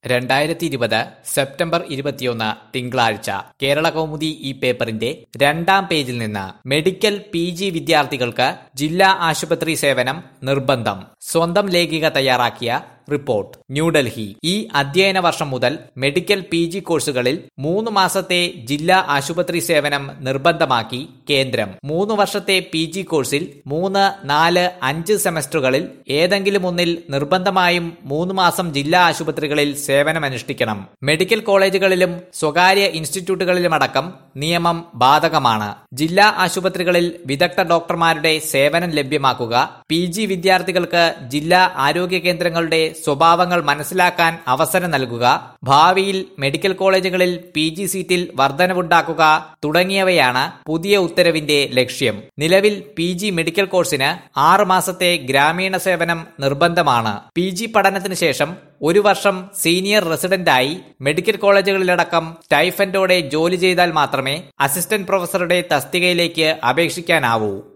രണ്ടായിരത്തി ഇരുപത് സെപ്റ്റംബർ ഇരുപത്തിയൊന്ന് തിങ്കളാഴ്ച കേരള കൗമുദി ഈ പേപ്പറിന്റെ രണ്ടാം പേജിൽ നിന്ന് മെഡിക്കൽ പി ജി വിദ്യാർത്ഥികൾക്ക് ജില്ലാ ആശുപത്രി സേവനം നിർബന്ധം സ്വന്തം ലേഖിക തയ്യാറാക്കിയ റിപ്പോർട്ട് ന്യൂഡൽഹി ഈ അധ്യയന വർഷം മുതൽ മെഡിക്കൽ പി ജി കോഴ്സുകളിൽ മൂന്ന് മാസത്തെ ജില്ലാ ആശുപത്രി സേവനം നിർബന്ധമാക്കി കേന്ദ്രം മൂന്ന് വർഷത്തെ പി ജി കോഴ്സിൽ മൂന്ന് നാല് അഞ്ച് സെമസ്റ്ററുകളിൽ ഏതെങ്കിലും ഒന്നിൽ നിർബന്ധമായും മൂന്ന് മാസം ജില്ലാ ആശുപത്രികളിൽ സേവനമനുഷ്ഠിക്കണം മെഡിക്കൽ കോളേജുകളിലും സ്വകാര്യ ഇൻസ്റ്റിറ്റ്യൂട്ടുകളിലുമടക്കം നിയമം ബാധകമാണ് ജില്ലാ ആശുപത്രികളിൽ വിദഗ്ധ ഡോക്ടർമാരുടെ സേവനം ലഭ്യമാക്കുക പി ജി വിദ്യാർത്ഥികൾക്ക് ജില്ലാ ആരോഗ്യ കേന്ദ്രങ്ങളുടെ സ്വഭാവങ്ങൾ മനസ്സിലാക്കാൻ അവസരം നൽകുക ഭാവിയിൽ മെഡിക്കൽ കോളേജുകളിൽ പി ജി സീറ്റിൽ വർധനവുണ്ടാക്കുക തുടങ്ങിയവയാണ് പുതിയ ഉത്തരവിന്റെ ലക്ഷ്യം നിലവിൽ പി ജി മെഡിക്കൽ കോഴ്സിന് ആറ് മാസത്തെ ഗ്രാമീണ സേവനം നിർബന്ധമാണ് പി ജി പഠനത്തിന് ശേഷം ഒരു വർഷം സീനിയർ റെസിഡന്റായി മെഡിക്കൽ കോളേജുകളിലടക്കം സ്റ്റൈഫൻഡോടെ ജോലി ചെയ്താൽ മാത്രമേ അസിസ്റ്റന്റ് പ്രൊഫസറുടെ തസ്തികയിലേക്ക് അപേക്ഷിക്കാനാവൂ